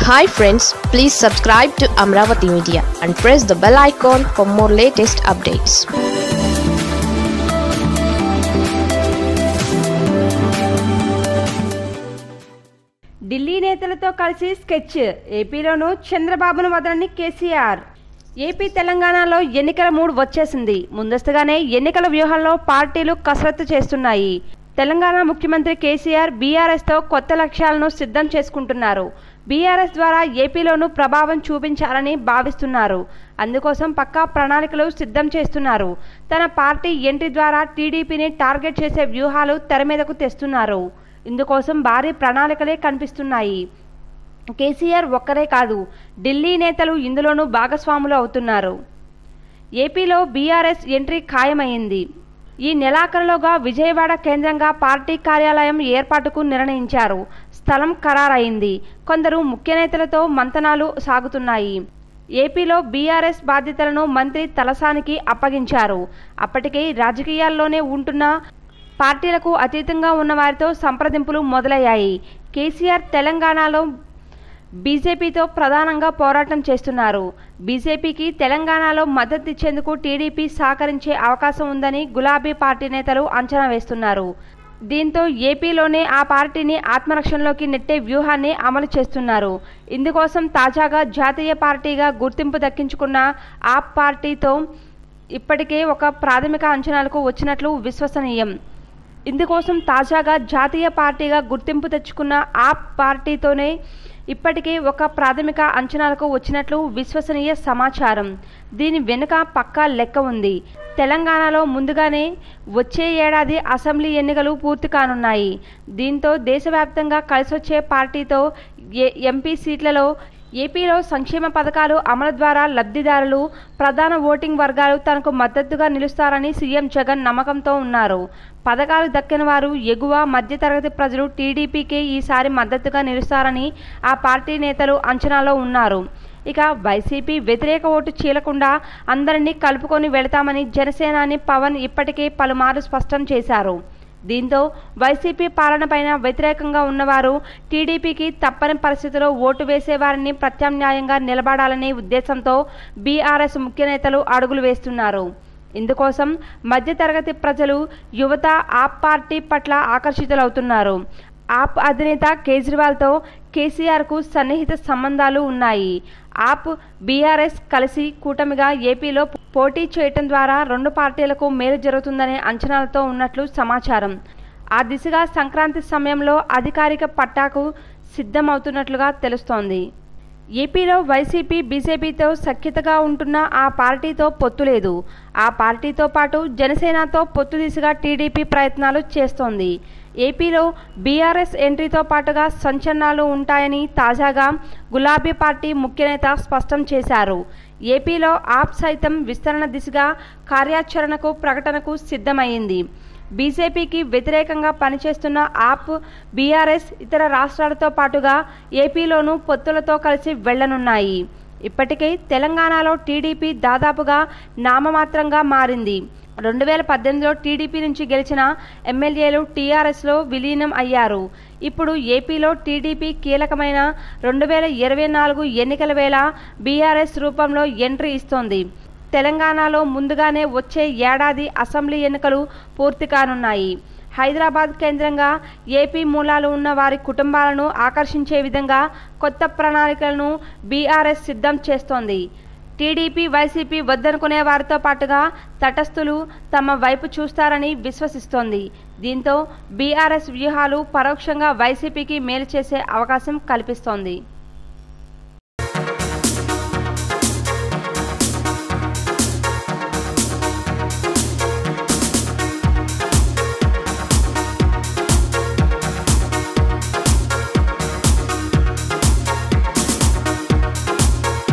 hi friends please subscribe to Amaravati media and press the bell icon for more latest updates Delhi నేతలతో కలిసి sketch ఏపీలోనూ చంద్రబాబును వదలని KCR AP తెలంగాణలో ఎన్నికల మూడ్ వచ్చేసింది ముందస్తుగానే ఎన్నికల వ్యూహంలో పార్టీలు కసరత్తు చేస్తున్నాయి తెలంగాణ ముఖ్యమంత్రి కేసీఆర్ బీఆర్ఎస్తో కొత్త లక్ష్యాలను సిద్ధం చేసుకుంటున్నారు బీఆర్ఎస్ ద్వారా ఏపీలోనూ ప్రభావం చూపించాలని భావిస్తున్నారు అందుకోసం పక్కా ప్రణాళికలు సిద్ధం చేస్తున్నారు తన పార్టీ ఎంట్రీ ద్వారా టీడీపీని టార్గెట్ చేసే వ్యూహాలు తెర మీదకు తెస్తున్నారు ఇందుకోసం భారీ ప్రణాళికలే కనిపిస్తున్నాయి కేసీఆర్ ఒక్కరే కాదు ఢిల్లీ నేతలు ఇందులోనూ భాగస్వాములు అవుతున్నారు ఏపీలో బీఆర్ఎస్ ఎంట్రీ ఖాయమైంది ఈ నెలాఖరులోగా విజయవాడ కేంద్రంగా పార్టీ కార్యాలయం ఏర్పాటుకు నిర్ణయించారు స్థలం ఖరారైంది కొందరు ముఖ్య నేతలతో మంతనాలు సాగుతున్నాయి ఏపీలో బీఆర్ఎస్ బాధ్యతలను మంత్రి తలసానికి అప్పగించారు అప్పటికే రాజకీయాల్లోనే ఉంటున్న పార్టీలకు అతీతంగా ఉన్న వారితో సంప్రదింపులు మొదలయ్యాయి కేసీఆర్ తెలంగాణలో బీజేపీతో ప్రధానంగా పోరాటం చేస్తున్నారు బీజేపీకి తెలంగాణలో మద్దతు ఇచ్చేందుకు టీడీపీ సహకరించే అవకాశం ఉందని గులాబీ పార్టీ నేతలు అంచనా వేస్తున్నారు దీంతో ఏపీలోనే ఆ పార్టీని ఆత్మరక్షణలోకి నెట్టే వ్యూహాన్ని అమలు చేస్తున్నారు ఇందుకోసం తాజాగా జాతీయ పార్టీగా గుర్తింపు దక్కించుకున్న ఆ పార్టీతో ఇప్పటికే ఒక ప్రాథమిక అంచనాలకు వచ్చినట్లు విశ్వసనీయం ఇందుకోసం తాజాగా జాతీయ పార్టీగా గుర్తింపు తెచ్చుకున్న ఆ పార్టీతోనే ఇప్పటికే ఒక ప్రాథమిక అంచనాలకు వచ్చినట్లు విశ్వసనీయ సమాచారం దీని వెనుక పక్కా లెక్క ఉంది తెలంగాణలో ముందుగానే వచ్చే ఏడాది అసెంబ్లీ ఎన్నికలు పూర్తి కానున్నాయి దీంతో దేశవ్యాప్తంగా కలిసొచ్చే పార్టీతో ఏ ఎంపీ సీట్లలో ఏపీలో సంక్షేమ పథకాలు అమలు ద్వారా లబ్ధిదారులు ప్రధాన ఓటింగ్ వర్గాలు తనకు మద్దతుగా నిలుస్తారని సీఎం జగన్ నమ్మకంతో ఉన్నారు పథకాలు దక్కిన వారు ఎగువ మధ్యతరగతి ప్రజలు టీడీపీకే ఈసారి మద్దతుగా నిలుస్తారని ఆ పార్టీ నేతలు అంచనాలో ఉన్నారు ఇక వైసీపీ వ్యతిరేక ఓటు చీలకుండా అందరినీ కలుపుకొని వెళతామని జనసేనాని పవన్ ఇప్పటికే పలుమార్లు స్పష్టం చేశారు దీంతో వైసీపీ పాలనపైన వ్యతిరేకంగా ఉన్నవారు టీడీపీకి తప్పని పరిస్థితిలో ఓటు వేసేవారిని ప్రత్యామ్నాయంగా నిలబడాలనే ఉద్దేశంతో బీఆర్ఎస్ ముఖ్య నేతలు అడుగులు వేస్తున్నారు ఇందుకోసం మధ్యతరగతి ప్రజలు యువత ఆప్ పార్టీ పట్ల ఆకర్షితులవుతున్నారు ఆప్ అధినేత కేజ్రీవాల్తో కేసీఆర్కు సన్నిహిత సంబంధాలు ఉన్నాయి ఆప్ బీఆర్ఎస్ కలిసి కూటమిగా ఏపీలో పోటీ చేయటం ద్వారా రెండు పార్టీలకు మేలు జరుగుతుందనే అంచనాలతో ఉన్నట్లు సమాచారం ఆ దిశగా సంక్రాంతి సమయంలో అధికారిక పట్టాకు సిద్ధమవుతున్నట్లుగా తెలుస్తోంది ఏపీలో వైసీపీ బీజేపీతో సఖ్యతగా ఉంటున్న ఆ పార్టీతో పొత్తు లేదు ఆ పార్టీతో పాటు జనసేనతో పొత్తు దిశగా టీడీపీ ప్రయత్నాలు చేస్తోంది ఏపీలో బీఆర్ఎస్ ఎంట్రీతో పాటుగా సంచలనాలు ఉంటాయని తాజాగా గులాబీ పార్టీ ముఖ్యనేత స్పష్టం చేశారు ఏపీలో ఆప్ సైతం విస్తరణ దిశగా కార్యాచరణకు ప్రకటనకు సిద్ధమైంది బీజేపీకి వ్యతిరేకంగా పనిచేస్తున్న ఆప్ బీఆర్ఎస్ ఇతర రాష్ట్రాలతో పాటుగా ఏపీలోనూ పొత్తులతో కలిసి వెళ్లనున్నాయి ఇప్పటికే తెలంగాణలో టీడీపీ దాదాపుగా నామమాత్రంగా మారింది రెండు వేల పద్దెనిమిదిలో టీడీపీ నుంచి గెలిచిన ఎమ్మెల్యేలు టీఆర్ఎస్లో విలీనం అయ్యారు ఇప్పుడు ఏపీలో టీడీపీ కీలకమైన రెండు వేల ఇరవై నాలుగు ఎన్నికల వేళ బీఆర్ఎస్ రూపంలో ఎంట్రీ ఇస్తోంది తెలంగాణలో ముందుగానే వచ్చే ఏడాది అసెంబ్లీ ఎన్నికలు పూర్తి కానున్నాయి హైదరాబాద్ కేంద్రంగా ఏపీ మూలాలు ఉన్న వారి కుటుంబాలను ఆకర్షించే విధంగా కొత్త ప్రణాళికలను బీఆర్ఎస్ సిద్ధం చేస్తోంది టీడీపీ వైసీపీ వద్దనుకునే వారితో పాటుగా తటస్థులు తమ వైపు చూస్తారని విశ్వసిస్తోంది దీంతో బీఆర్ఎస్ వ్యూహాలు పరోక్షంగా వైసీపీకి మేలు చేసే అవకాశం కల్పిస్తోంది